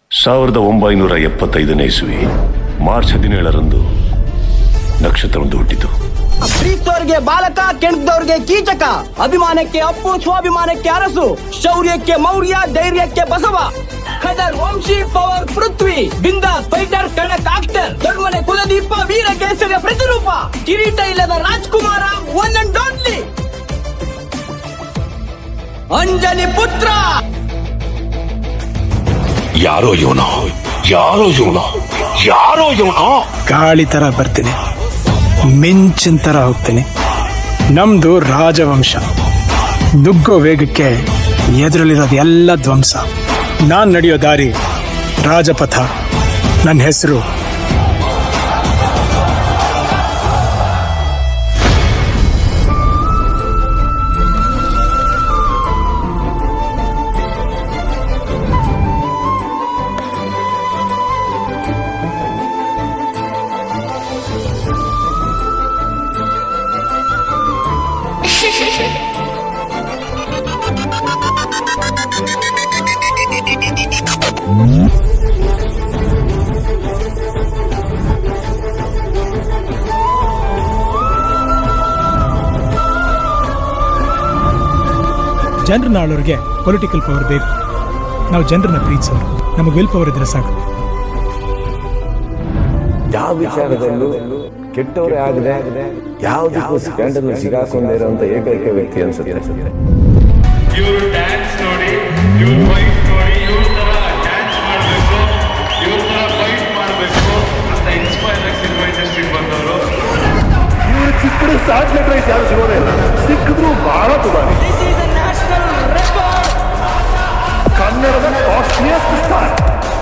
ಸಾವಿರದ ಒಂಬೈನೂರ ಎಪ್ಪತ್ತೈದನೇ ಇಸ್ವಿ ಮಾರ್ಚ್ ಹದಿನೇಳರಂದು ನಕ್ಷತ್ರವೊಂದು ಹುಟ್ಟಿತು ಪ್ರೀತೋರ್ಗೆ ಬಾಲಕ ಕೆಣಕ್ದವ್ರಿಗೆ ಕೀಚಕ ಅಭಿಮಾನಕ್ಕೆ ಅಪ್ಪು ಸ್ವಾಭಿಮಾನಕ್ಕೆ ಅರಸು ಶೌರ್ಯಕ್ಕೆ ಮೌರ್ಯ ಧೈರ್ಯಕ್ಕೆ ಬಸವ ಖದರ್ Vamshi power Prithvi Bindaas fighter ಕಣಕ್ actor ದೊಡ್ಮನೆ ಕುಲದೀಪ ವೀರ ಕೇಸರಿಯ ಪ್ರತಿರೂಪ ಕಿರೀಟ ಇಲ್ಲದ Rajakumara one and only Anjani Putra ಯಾರೋ ಇವನು ಯಾರೋ ಇವನು ಯಾರೋ ಇವನು ಗಾಳಿ ತರ ಬರ್ತೀನಿ ಮಿಂಚಿನ ತರ ಹೋಗ್ತೀನಿ ನಮ್ದು ರಾಜವಂಶ ನುಗ್ಗೋ ವೇಗಕ್ಕೆ ಎದುರಲ್ಲಿರೋದು ಎಲ್ಲ ಧ್ವಂಸ ನಾನ್ ನಡೆಯೋ ದಾರಿ ರಾಜಪಥ ನನ್ನ ಹೆಸರು ಜನರನ್ನ ಆಳೋರಿಗೆ ಪೊಲಿಟಿಕಲ್ ಪವರ್ ಬೇಕು ನಾವು ಜನರನ್ನ ಪ್ರೀತಿಸೋರು ನಮಗೆ ವಿಲ್ ಪವರ್ ಇದ್ರೆ ಸಾಕು ಯಾವ ವಿಚಾರದಲ್ಲೂ ಕೆಟ್ಟವರೇ ಆಗದೆ ಯಾವುದಕ್ಕೂ ಸ್ಕ್ಯಾಂಡಲ್ ಸಿಗಾಕೊಂಡೇ ಇರುವಂತ ಏಕೈಕ ವ್ಯಕ್ತಿ ಅನ್ಸುತ್ತೆ ಇವ್ರ ಡ್ಯಾನ್ಸ್ ನೋಡಿ ಇವ್ರ ಫೈಟ್ ನೋಡಿ ಇವ್ರ ತರ ಡ್ಯಾನ್ಸ್ ಮಾಡಬೇಕು ಇವ್ರ ತರ ಫೈಟ್ ಮಾಡಬೇಕು ಅಂತ ಇನ್ಸ್ಪೈರ್ ಆಗಿ ಸಿನಿಮಾ ಇಂಡಸ್ಟ್ರಿಗೆ ಬಂದವರು ಇವರು ಸಿಕ್ಕರು ಸ್ಯಾಟಲೈಟ್ ರೈಸ್ ಯಾರು ಸಿಗೋದೇ ಇಲ್ಲ ಸಿಕ್ಕಿದ್ರು ಬಹಳ ದುಬಾರಿ ಕನ್ನಡದ ಕಾಸ್ಟ್ಲಿಯಸ್ಟ್ ಸ್ಟಾರ್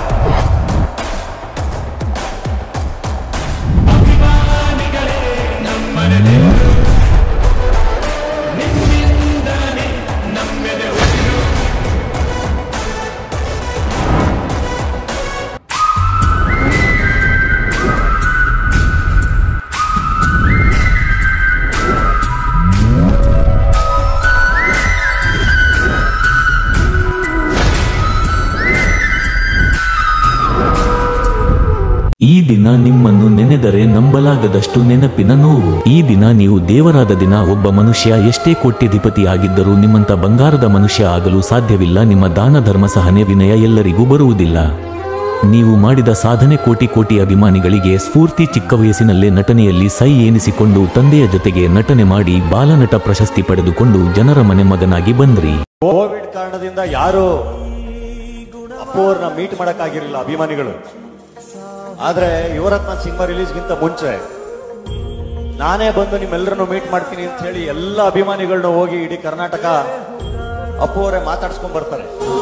ಈ ದಿನ ನಿಮ್ಮನ್ನು ನೆನೆದರೆ ನಂಬಲಾಗದಷ್ಟು ನೆನಪಿನ ನೋವು ಈ ದಿನ ನೀವು ದೇವರಾದ ದಿನ ಒಬ್ಬ ಮನುಷ್ಯ ಎಷ್ಟೇ ಕೋಟ್ಯಧಿಪತಿ ಆಗಿದ್ದರೂ ನಿಮ್ಮಂತ ಬಂಗಾರದ ಮನುಷ್ಯ ಆಗಲು ಸಾಧ್ಯವಿಲ್ಲ ನಿಮ್ಮ ದಾನ ಧರ್ಮ ಸಹನೆ ವಿನಯ ಎಲ್ಲರಿಗೂ ಬರುವುದಿಲ್ಲ ನೀವು ಮಾಡಿದ ಸಾಧನೆ ಕೋಟಿ ಕೋಟಿ ಅಭಿಮಾನಿಗಳಿಗೆ ಸ್ಫೂರ್ತಿ ಚಿಕ್ಕ ವಯಸ್ಸಿನಲ್ಲೇ ನಟನೆಯಲ್ಲಿ ಸೈ ಎನಿಸಿಕೊಂಡು ತಂದೆಯ ಜೊತೆಗೆ ನಟನೆ ಮಾಡಿ ಬಾಲನಟ ಪ್ರಶಸ್ತಿ ಪಡೆದುಕೊಂಡು ಜನರ ಮನೆ ಮಗನಾಗಿ ಬಂದ್ರಿ ಕೋವಿಡ್ ಕಾರಣದಿಂದ ಯಾರು ಅಪ್ಪು ಅವ್ರನ್ನ ಮೀಟ್ ಮಾಡಕ್ಕಾಗಿರಲಿಲ್ಲ ಅಭಿಮಾನಿಗಳು ಆದ್ರೆ ಯುವರತ್ನ ಸಿನಿಮಾ ರಿಲೀಸ್ಗಿಂತ ಮುಂಚೆ ನಾನೇ ಬಂದು ನಿಮ್ಮೆಲ್ಲರನ್ನು ಮೀಟ್ ಮಾಡ್ತೀನಿ ಅಂತ ಹೇಳಿ ಎಲ್ಲ ಅಭಿಮಾನಿಗಳನ್ನ ಹೋಗಿ ಇಡೀ ಕರ್ನಾಟಕ ಅಪ್ಪು ಅವರೇ ಮಾತಾಡ್ಸ್ಕೊಂಡ್ ಬರ್ತಾರೆ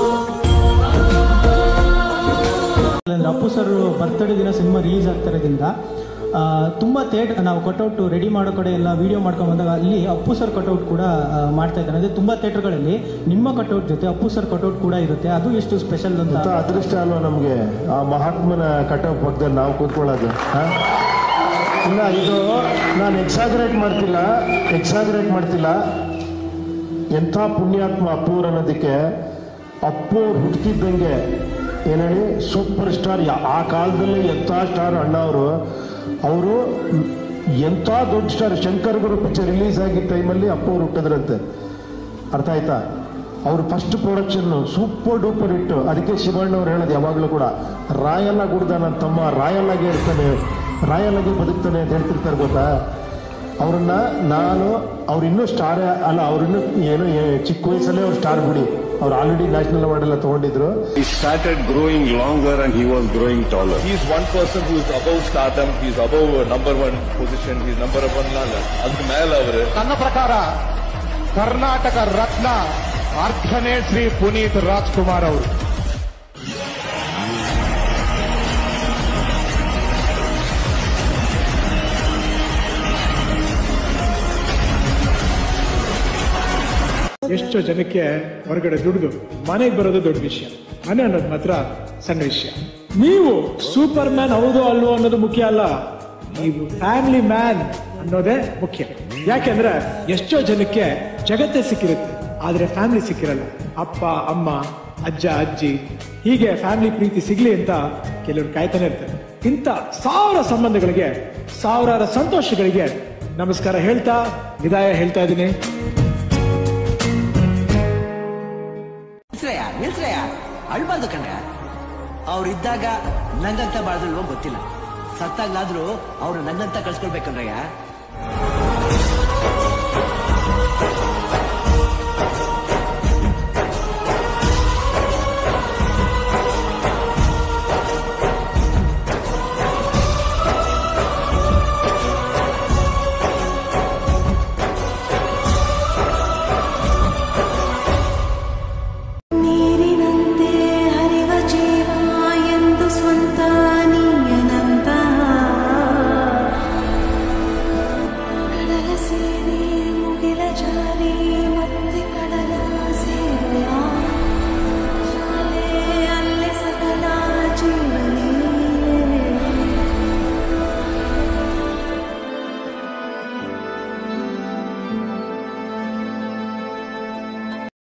ಅಂದ್ರೆ ಅಪ್ಪು ಸರ್ ಬರ್ತ್ಡೇ ದಿನ ಸಿನಿಮಾ ರಿಲೀಸ್ ಆಗ್ತಿರೋದ್ರಿಂದ ಆ, ತುಂಬ ಥಿಯೇಟರ್ ನಾವು ಕಟೌಟ್ ರೆಡಿ ಮಾಡೋ ಕಡೆ ಎಲ್ಲ ವಿಡಿಯೋ ಮಾಡ್ಕೊಂಡು ಬಂದಾಗ ಅಲ್ಲಿ ಅಪ್ಪು ಸರ್ ಕಟೌಟ್ ಕೂಡ ಆ, ಮಾಡ್ತಾ ಇದ್ದಾರೆ ಅಂದರೆ ತುಂಬ ಥಿಯೇಟರ್ಗಳಲ್ಲಿ ನಿಮ್ಮ ಕಟೌಟ್ ಜೊತೆ ಅಪ್ಪು ಸರ್ ಕಟೌಟ್ ಕೂಡ ಇರುತ್ತೆ ಅದು ಎಷ್ಟು ಸ್ಪೆಷಲ್ ಅಂತ ಅದೃಷ್ಟ ಅಲ್ವಾ ನಮಗೆ ಆ ಮಹಾತ್ಮನ ಕಟೌಟ್ ಪಕ್ಕದಲ್ಲಿ ನಾವು ಕೂತ್ಕೊಳ್ಳೋದು ಹ? ಇಲ್ಲ ಇದು ನಾನು ಎಕ್ಸಾಗ್ರೇಟ್ ಮಾಡ್ತಿಲ್ಲ ಎಕ್ಸಾಗ್ರೇಟ್ ಮಾಡ್ತಿಲ್ಲ ಎಂಥ ಪುಣ್ಯಾತ್ಮ ಅಪ್ಪೂರ್ ಅನ್ನೋದಕ್ಕೆ ಅಪ್ಪು ಅವ್ರು ಹುಟ್ಟಿದಂಗೆ ಏನು ಹೇಳಿ ಸೂಪರ್ ಸ್ಟಾರ್ ಆ ಕಾಲದಲ್ಲಿ ಎಂಥ ಸ್ಟಾರ್ ಅಣ್ಣ ಅವರು ಅವರು ಎಂಥ ದೊಡ್ಡ star Shankar Guru picture release ಆಗಿದ್ದ ಟೈಮಲ್ಲಿ ಅಪ್ಪು ಅವ್ರು ಹುಟ್ಟಿದ್ರಂತೆ ಅರ್ಥ ಆಯ್ತಾ ಅವ್ರ ಫಸ್ಟ್ ಪ್ರೊಡಕ್ಷನ್ ಸೂಪರ್ ಡೂಪರ್ ಇಟ್ಟು ಅದಕ್ಕೆ ಶಿವಣ್ಣ ಅವ್ರು ಹೇಳೋದು ಯಾವಾಗಲೂ ಕೂಡ ರಾಯಲ್ ಆಗಿ ಹುಡ್ದ ನನ್ನ ತಮ್ಮ ರಾಯಲ್ ಆಗಿ ಇರ್ತಾನೆ ರಾಯಲ್ ಆಗಿ ಬದುಕ್ತಾನೆ ಅಂತ ಹೇಳ್ತಿರ್ತಾರೆ ಗೊತ್ತಾ ಅವ್ರನ್ನ ನಾನು ಅವ್ರು ಇನ್ನೂ ಸ್ಟಾರ್ ಅಲ್ಲ ಅವ್ರಿನ್ನೂ ಏನು ಏ- ಚಿಕ್ಕ ವಯಸ್ಸಲ್ಲೇ ಅವ್ರು ಸ್ಟಾರ್ ಬಿಡಿ ಅವ್ರು ಆಲ್ರೆಡಿ ನ್ಯಾಷನಲ್ ಅವಾರ್ಡ್ ಎಲ್ಲ ತಗೊಂಡಿದ್ರು He started growing longer and he was growing taller. He is one person who is above stardom, he is above number one position, he is number one ಅಲ್ಲ ಅದ್ರ ಮೇಲೆ ಅವರು ನನ್ನ ಪ್ರಕಾರ ಕರ್ನಾಟಕ ರತ್ನ ಅರ್ಧನೇ ಶ್ರೀ ಪುನೀತ್ ರಾಜ್ಕುಮಾರ್ ಅವರು ಎಷ್ಟೋ ಜನಕ್ಕೆ ಹೊರಗಡೆ ದುಡ್ದು ಮನೆಗೆ ಬರೋದು ದೊಡ್ಡ ವಿಷಯ ಮನೆ ಅನ್ನೋದು ಮಾತ್ರ ಸಣ್ಣ ವಿಷಯ ನೀವು ಸೂಪರ್ ಮ್ಯಾನ್ ಹೌದು ಅಲ್ವೋ ಅನ್ನೋದು ಮುಖ್ಯ ಅಲ್ಲ ನೀವು ಫ್ಯಾಮಿಲಿ ಮ್ಯಾನ್ ಅನ್ನೋದೇ ಮುಖ್ಯ ಯಾಕೆಂದ್ರೆ ಎಷ್ಟೋ ಜನಕ್ಕೆ ಜಗತ್ತೇ ಸಿಕ್ಕಿರುತ್ತೆ ಆದ್ರೆ ಫ್ಯಾಮಿಲಿ ಸಿಕ್ಕಿರಲ್ಲ ಅಪ್ಪ ಅಮ್ಮ ಅಜ್ಜ ಅಜ್ಜಿ ಹೀಗೆ ಫ್ಯಾಮಿಲಿ ಪ್ರೀತಿ ಸಿಗ್ಲಿ ಅಂತ ಕೆಲವರು ಕಾಯ್ತಾನೆ ಇರ್ತಾರೆ ಇಂಥ ಸಾವಿರ ಸಂಬಂಧಗಳಿಗೆ ಸಾವಿರಾರು ಸಂತೋಷಗಳಿಗೆ ನಮಸ್ಕಾರ ಹೇಳ್ತಾ ವಿದಾಯ ಹೇಳ್ತಾ ಇದ್ದೀನಿ ನಿಲ್ಸ್ರಯ್ಯ ನಿಲ್ಸ್ರಯ್ಯ ಅಳ್ಬಾರ್ದು ಕಣ್ಣ ಅವ್ರಿದ್ದಾಗ ನಂಗಂತ ಬಾಳ್ದಲ್ವೋ ಗೊತ್ತಿಲ್ಲ ಸತ್ತಾಗ್ಲಾದ್ರೂ ಅವ್ರು ನನ್ನಂತ ಕಳ್ಸ್ಕೊಳ್ಬೇಕಂದ್ರಯ್ಯ